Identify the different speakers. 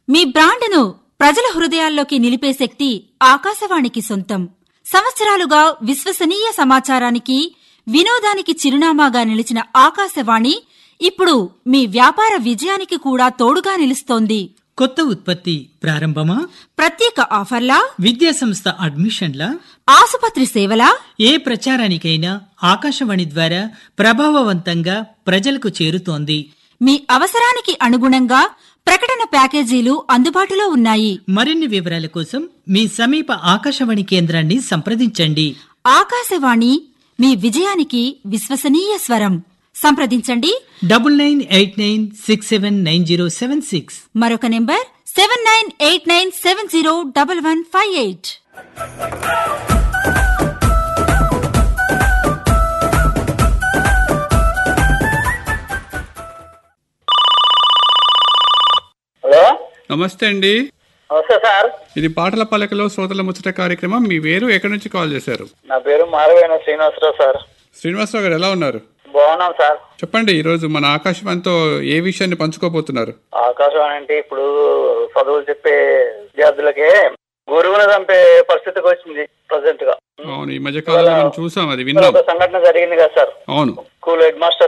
Speaker 1: మీ బ్రాండ్ను ప్రజల హృదయాల్లోకి నిలిపే శక్తి ఆకాశవాణికి సొంతం సంవత్సరాలుగా విశ్వసనీయ సమాచారానికి వినోదానికి చిరునామాగా నిలిచిన ఆకాశవాణి ఇప్పుడు మీ వ్యాపార విజయానికి కూడా తోడుగా నిలుస్తోంది
Speaker 2: కొత్త ఉత్పత్తి ప్రారంభమా
Speaker 1: ప్రత్యేక ఆఫర్లా
Speaker 2: విద్యా సంస్థ అడ్మిషన్ల
Speaker 1: ఆసుపత్రి సేవలా
Speaker 2: ఏ ప్రచారానికైనా ఆకాశవాణి ద్వారా ప్రభావవంతంగా ప్రజలకు చేరుతోంది
Speaker 1: మీ అవసరానికి అనుగుణంగా ప్రకటన ప్యాకేజీలు అందుబాటులో ఉన్నాయి
Speaker 2: మరిన్ని వివరాల కోసం మీ సమీప ఆకాశవాణి కేంద్రాన్ని సంప్రదించండి
Speaker 1: ఆకాశవాణి మీ విజయానికి విశ్వసనీయ స్వరం సంప్రదించండి
Speaker 2: double nine eight nine six seven nine zero seven six
Speaker 1: మరొక number seven nine eight nine seven zero double one five eight
Speaker 3: hello
Speaker 4: నమస్తే అండి
Speaker 3: నమస్తే సార్
Speaker 4: ఇది పాటల పలకలో శ్రోతల ముచ్చట కార్యక్రమం మీ వేరు ఎక్కడి నుంచి కాల్ చేశారు
Speaker 3: నా పేరు మారవేణ శ్రీనివాసరావు సార్
Speaker 4: శ్రీనివాసరావు గారు ఎలా ఉన్నారు
Speaker 3: బాగున్నాం సార్
Speaker 4: చెప్పండి ఈ రోజు మన ఆకాశవాణితో ఏ విషయాన్ని పంచుకోబోతున్నారు
Speaker 3: ఆకాశవాణి అంటే ఇప్పుడు చదువులు చెప్పే విద్యార్థులకే గురువుని చంపే పరిస్థితికి వచ్చింది ప్రజెంట్ గా
Speaker 4: అవును ఈ మధ్య కాలంలో మనం చూసాం అది
Speaker 3: ఇక్కడ
Speaker 4: విన్నాం
Speaker 3: ఒక సంఘటన జరిగింది కదా సార్
Speaker 4: అవును
Speaker 3: స్కూల్ హెడ్ మాస్టర్